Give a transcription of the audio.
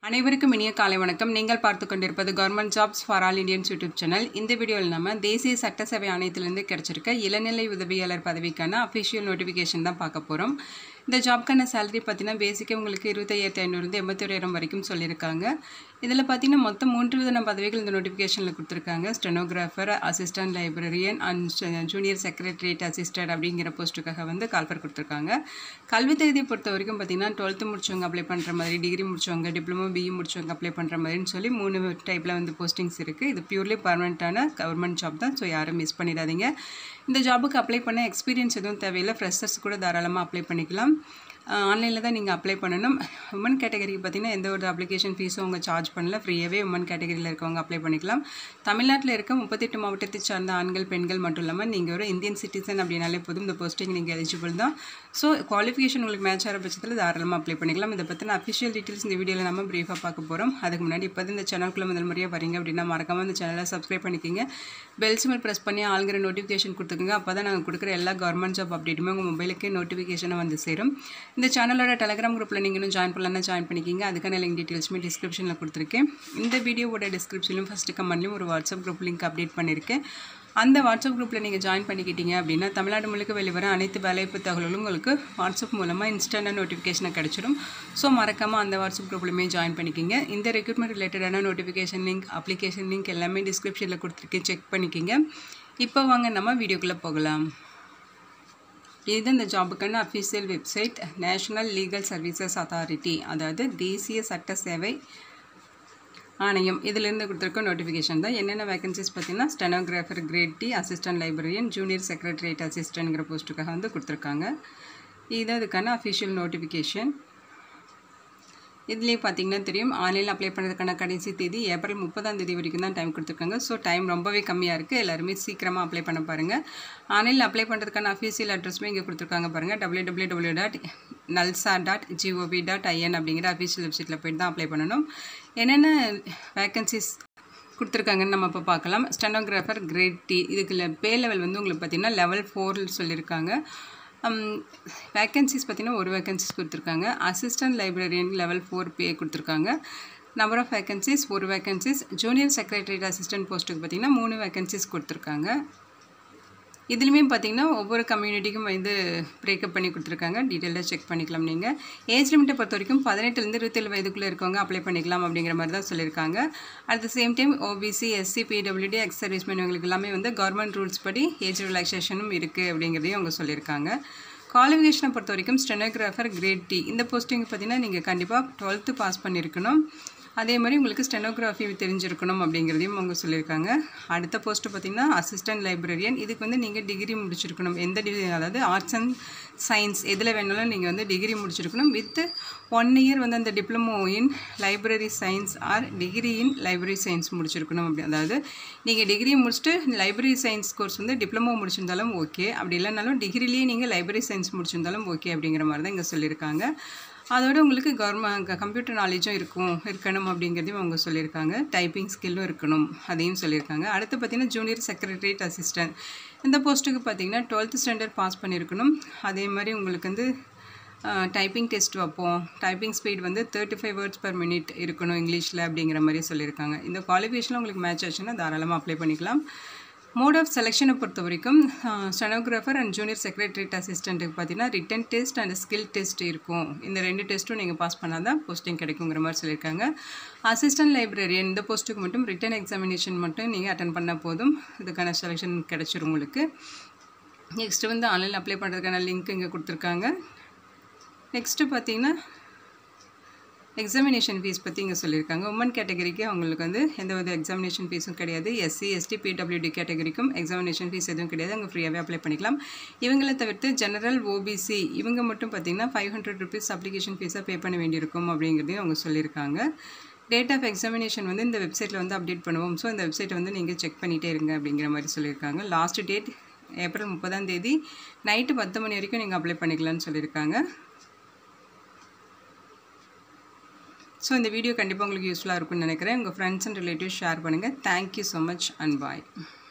அனைவருக்கும் இனிய காலை வணக்கம் நீங்கள் பார்த்து கொண்டிருப்பது government jobs for all Indians YouTube channel இந்த வீடியோவில் நம்ம தேசிய சட்டசபை ஆணையத்திலிருந்து கிடைச்சிருக்க இளநிலை உதவியாளர் பதவிக்கான அஃபிஷியல் நோட்டிஃபிகேஷன் தான் பார்க்க போகிறோம் இந்த ஜாப்க்கான சேலரி பார்த்தீங்கன்னா பேசிக்காக உங்களுக்கு இருபத்தையாயிரத்தி ஐநூறுலேருந்து எண்பத்தொராயிரம் வரைக்கும் சொல்லியிருக்காங்க இதில் பார்த்தீங்கன்னா மொத்தம் மூன்று விதமான பதவிகள் இந்த நோட்டிஃபிகேஷனில் கொடுத்துருக்காங்க stenographer assistant librarian and junior secretariat assistant அப்படிங்கிற போஸ்ட்டுக்காக வந்து கால்ஃபர் கொடுத்துருக்காங்க கல்வி தகுதியை பொறுத்த வரைக்கும் பார்த்தீங்கன்னா டுவெல்த்து முடிச்சவங்க அப்ளை பண்ணுற மாதிரி டிகிரி முடிச்சவங்க டிப்ளமோ பிஇ முடிச்சவங்க அப்ளை பண்ணுற மாதிரின்னு சொல்லி மூணு டைப்பில் வந்து போஸ்டிங்ஸ் இருக்குது இது பியூர்லி பர்மனெண்ட்டான கவர்மெண்ட் ஜாப் தான் ஸோ யாரும் மிஸ் பண்ணிடாதீங்க இந்த ஜாபுக்கு அப்ளை பண்ண எக்ஸ்பீரியன்ஸ் எதுவும் தேவையில்லை ஃப்ரெஷர்ஸ் கூட தாராளமாக அப்ளை பண்ணிக்கலாம் ஆன்லைனில் தான் நீங்கள் அப்ளை பண்ணணும் உமன் கேட்டகரிக்கு பார்த்தீங்கன்னா எந்த ஒரு அப்ளிகேஷன் ஃபீஸும் அவங்க சார்ஜ் பண்ணல ஃப்ரீயாகவே உமன் கேட்டகரியில் இருக்கவங்க அப்ளை பண்ணிக்கலாம் தமிழ்நாட்டில் இருக்க முப்பத்தெட்டு மாவட்டத்தை சார்ந்த ஆண்கள் பெண்கள் மட்டும் இல்லாமல் நீங்கள் ஒரு இந்தியன் சிட்டிசன் அப்படின்னாலே போதும் இந்த போஸ்டிங் நீங்கள் எலிஜிபிள் தான் ஸோ குவாலிஃபிகேஷன் உங்களுக்கு மேட்ச் ஆகிற பட்சத்தில் தாராளமாக அப்ளை பண்ணிக்கலாம் இதை பற்றின அஃபிஷியல் டீட்டெயில்ஸ் இந்த வீடியோவில் நம்ம ப்ரீஃபாக பார்க்க போகிறோம் அதுக்கு முன்னாடி இப்போ இந்த சேனலுக்குள்ள முதல் முறையாக வரீங்க அப்படின்னா மறக்காமல் இந்த சேனலை சப்ஸ்கிரைப் பண்ணிக்கிங்க பெல் சிமல் ப்ரெஸ் பண்ணி ஆளுங்கிற நோட்டிஃபிகேஷன் கொடுத்துக்கோங்க அப்போ தான் நாங்கள் கொடுக்குற எல்லா கவர்மெண்ட் ஜாப் அப்டேட்டுமே உங்கள் மொபைலுக்கே நோட்டிஃபிகேஷனை வந்து சேரும் இந்த சேனலோட டெலகிராம் குரூப்பில் நீங்கள் இன்னும் ஜாயின் பண்ணலன்னா ஜாயின் பண்ணிக்கிங்க அதுக்கான லிங்க் டீட்டெயில்ஸுமே டிஸ்கிரிப்ஷனில் கொடுத்துருக்கேன் இந்த வீடியோவோட டிஸ்கிரிப்ஷன்லையும் ஃபஸ்ட்டு கமெண்ட்லையும் ஒரு வாட்ஸ்அப் குரூப் லிங்க் அப்டேட் பண்ணியிருக்கேன் அந்த வாட்ஸ்அப் குரூப்பில் நீங்கள் ஜாயின் பண்ணிக்கிட்டீங்க அப்படின்னா தமிழ்நாடு முழுக்க வெளிவர அனைத்து வேலைவாய்ப்பு தகவல்களும் உங்களுக்கு வாட்ஸ்அப் மூலமாக இன்ஸ்டன்டாக நோட்டிஃபிகேஷனை கிடச்சிடும் ஸோ மறக்காமல் அந்த வாட்ஸ்அப் குரூப்லையுமே ஜாயின் பண்ணிக்கிங்க இந்த ரெக்ரூட்மெண்ட் ரிலேட்டடான நோட்டிஃபிகேஷன் லிங்க் அப்ளிகேஷன் லிங்க் எல்லாமே டிஸ்கிரிப்ஷனில் கொடுத்துருக்கேன் செக் பண்ணிக்கிங்க இப்போ வாங்க நம்ம வீடியோக்குள்ளே போகலாம் இது இந்த ஜாபுக்கான official website National Legal Services Authority அதாவது தேசிய சட்ட சேவை ஆணையம் இதிலிருந்து கொடுத்துருக்க நோட்டிஃபிகேஷன் தான் என்னென்ன வேகன்சிஸ் பார்த்தீங்கன்னா stenographer grade D assistant librarian junior secretariat அசிஸ்டன்ட்ங்கிற போஸ்ட்டுக்காக வந்து கொடுத்துருக்காங்க இது அதுக்கான அஃபிஷியல் நோட்டிஃபிகேஷன் இதுலேயே பார்த்தீங்கன்னா தெரியும் ஆன்லைனில் அப்ளை பண்ணுறதுக்கான கடைசி தேதி ஏப்ரல் முப்பதாம் தேதி வரைக்கும் தான் டைம் கொடுத்துருக்காங்க ஸோ டைம் ரொம்பவே கம்மியாக இருக்குது எல்லாருமே சீக்கிரமாக அப்ளை பண்ண பாருங்கள் ஆன்லைனில் அப்ளை பண்ணுறதுக்கான அஃபீஷியல் அட்ரஸுமே இங்கே கொடுத்துருக்காங்க பாருங்கள் W W W dot NALSA dot G O V dot I N அப்படிங்கிற அஃபீஷியல் வெப்சைட்டில் போய்ட்டு தான் அப்ளை பண்ணணும் என்னென்ன வேக்கன்சிஸ் கொடுத்துருக்காங்கன்னு நம்ம இப்போ பார்க்கலாம் ஸ்டெனோகிராஃபர் கிரேட் டி இதுக்கு பே லெவல் வந்து உங்களுக்கு பார்த்திங்கன்னா லெவல் ஃபோரில் சொல்லியிருக்காங்க வேக்கன்சிஸ் பார்த்திங்கன்னா ஒரு வேக்கன்சிஸ் கொடுத்துருக்காங்க assistant librarian level four pay கொடுத்துருக்காங்க நம்பர் ஆஃப் வேக்கன்சிஸ் ஒரு வேக்கன்சிஸ் ஜூனியர் செக்ரட்டரியேட் அசிஸ்டன்ட் போஸ்ட்டுக்கு பார்த்திங்கன்னா மூணு வேக்கன்சிஸ் கொடுத்துருக்காங்க இதுலேயுமே பார்த்திங்கன்னா ஒவ்வொரு கம்யூனிட்டிக்கும் வந்து பிரேக்கப் பண்ணி கொடுத்துருக்காங்க டீட்டெயிலாக செக் பண்ணிக்கலாம் நீங்கள் ஏஜ் லிமிட்டை பொறுத்த வரைக்கும் பதினெட்டுலேருந்து இருபத்தேழு வயதுக்குள்ளே இருக்கவங்க அப்ளை பண்ணிக்கலாம் அப்படிங்கிற மாதிரி தான் சொல்லியிருக்காங்க at the same time OBC SC PWD ex serviceman இவங்களுக்கு எல்லாமே வந்து கவர்மெண்ட் ரூல்ஸ் படி ஏஜ் ரிலாக்ஸேஷனும் இருக்குது அப்படிங்கிறதையும் அவங்க சொல்லியிருக்காங்க குவாலிஃபிகேஷனை பொறுத்த வரைக்கும் ஸ்டெனோகிராஃபர் கிரேட் டி இந்த போஸ்டிங் பார்த்தீங்கன்னா நீங்கள் கண்டிப்பாக டுவெல்த்து பாஸ் பண்ணியிருக்கணும் அதே மாதிரி உங்களுக்கு ஸ்டெனோகிராஃபி தெரிஞ்சிருக்கணும் அப்படிங்கிறதையும் அவங்க சொல்லியிருக்காங்க அடுத்த போஸ்ட்டு பார்த்திங்கன்னா அசிஸ்டன்ட் லைப்ரரியன் இதுக்கு வந்து நீங்கள் டிகிரி முடிச்சிருக்கணும் எந்த டிகிரி அதாவது ஆர்ட்ஸ் அண்ட் சயின்ஸ் எதில் வேணாலும் நீங்கள் வந்து டிகிரி முடிச்சிருக்கணும் வித் ஒன் இயர் வந்து அந்த diploma in library science or degree in library science முடிச்சிருக்கணும் அப்படி அதாவது நீங்கள் டிகிரி முடிச்சுட்டு லைப்ரரி சயின்ஸ் கோர்ஸ் வந்து டிப்ளமோ முடிச்சிருந்தாலும் ஓகே அப்படி இல்லைனாலும் டிகிரிலேயே நீங்கள் லைப்ரரி சயின்ஸ் முடிச்சிருந்தாலும் ஓகே அப்படிங்கிற மாதிரி தான் இங்கே சொல்லியிருக்காங்க அதோட உங்களுக்கு கவர்மெண்ட் கம்ப்யூட்டர் நாலேஜும் இருக்கும் இருக்கணும் அப்படிங்கிறதையும் அவங்க சொல்லியிருக்காங்க டைப்பிங் ஸ்கில்லும் இருக்கணும் அதையும் சொல்லியிருக்காங்க அடுத்து பார்த்திங்கன்னா ஜூனியர் செக்ரட்டரியேட் அசிஸ்டன்ட் இந்த போஸ்ட்டுக்கு பார்த்திங்கன்னா டுவெல்த் ஸ்டாண்டர்ட் பாஸ் பண்ணியிருக்கணும் அதே மாதிரி உங்களுக்கு வந்து டைப்பிங் டெஸ்ட் வைப்போம் டைப்பிங் ஸ்பீட் வந்து thirty five words per minute இருக்கணும் இங்கிலீஷில் அப்படிங்கிற மாதிரி சொல்லியிருக்காங்க இந்த குவாலிஃபிகேஷனில் உங்களுக்கு மேட்ச் ஆச்சுன்னா தாராளமாக அப்ளை பண்ணிக்கலாம் மோட் ஆஃப் செலெக்ஷனை பொறுத்த வரைக்கும் ஸ்டெனோகிராஃபர் அண்ட் ஜூனியர் செக்ரட்டரியேட் அசிஸ்டண்ட்டுக்கு பார்த்தீங்கன்னா written test and skill test இருக்கும் இந்த ரெண்டு டெஸ்ட்டும் நீங்கள் பாஸ் பண்ணால் தான் போஸ்டிங் கிடைக்குங்கிற மாதிரி சொல்லியிருக்காங்க அசிஸ்டன்ட் லைப்ரரியன் இந்த போஸ்ட்டுக்கு மட்டும் ரிட்டன் எக்ஸாமினேஷன் மட்டும் நீங்கள் அட்டன் பண்ணால் போதும் இதுக்கான செலெக்ஷன் கிடைச்சிரும் உங்களுக்கு நெக்ஸ்ட்டு வந்து ஆன்லைனில் அப்ளை பண்ணுறதுக்கான லிங்க் இங்கே கொடுத்துருக்காங்க நெக்ஸ்ட்டு பார்த்தீங்கன்னா எக்ஸாமினேஷன் ஃபீஸ் பற்றி இங்கே சொல்லியிருக்காங்க உமன் கேட்டகரிக்கு அவங்களுக்கு வந்து எந்த வித எக்ஸாமினேஷன் ஃபீஸும் கிடையாது எஸ்சி எஸ்டி பிடபிள்யூடி கேட்டகரிக்கும் எக்ஸாமினேஷன் ஃபீஸ் எதுவும் கிடையாது அங்கே ஃப்ரீயாகவே அப்ளை பண்ணிக்கலாம் இவங்களை தவிர்த்து ஜெனரல் ஓபிசி இவங்க மட்டும் பார்த்திங்கன்னா ஃபைவ் ஹண்ட்ரட் ருபீஸ் அப்ளிகேஷன் ஃபீஸாக பே பண்ண வேண்டியிருக்கும் அப்படிங்கிறதையும் அவங்க சொல்லியிருக்காங்க டேட் ஆஃப் எக்ஸாமினேஷன் வந்து இந்த வெப்சைட்டில் வந்து அப்டேட் பண்ணுவோம் ஸோ இந்த வெப்சைட்டை வந்து நீங்கள் செக் பண்ணிகிட்டே இருங்க அப்படிங்கிற மாதிரி சொல்லியிருக்காங்க லாஸ்ட் டேட் ஏப்ரல் முப்பதாம் தேதி நைட்டு பத்து மணி வரைக்கும் நீங்கள் அப்ளை பண்ணிக்கலாம்னு சொல்லியிருக்காங்க ஸோ இந்த வீடியோ கண்டிப்பாக உங்களுக்கு யூஸ்ஃபுல்லாக இருக்கும்னு நினைக்கிறேன் உங்கள் ஃப்ரெண்ட்ஸ் அண்ட் ரிலேட்டிவ்ஸ் ஷேர் பண்ணுங்கள் thank you so much and bye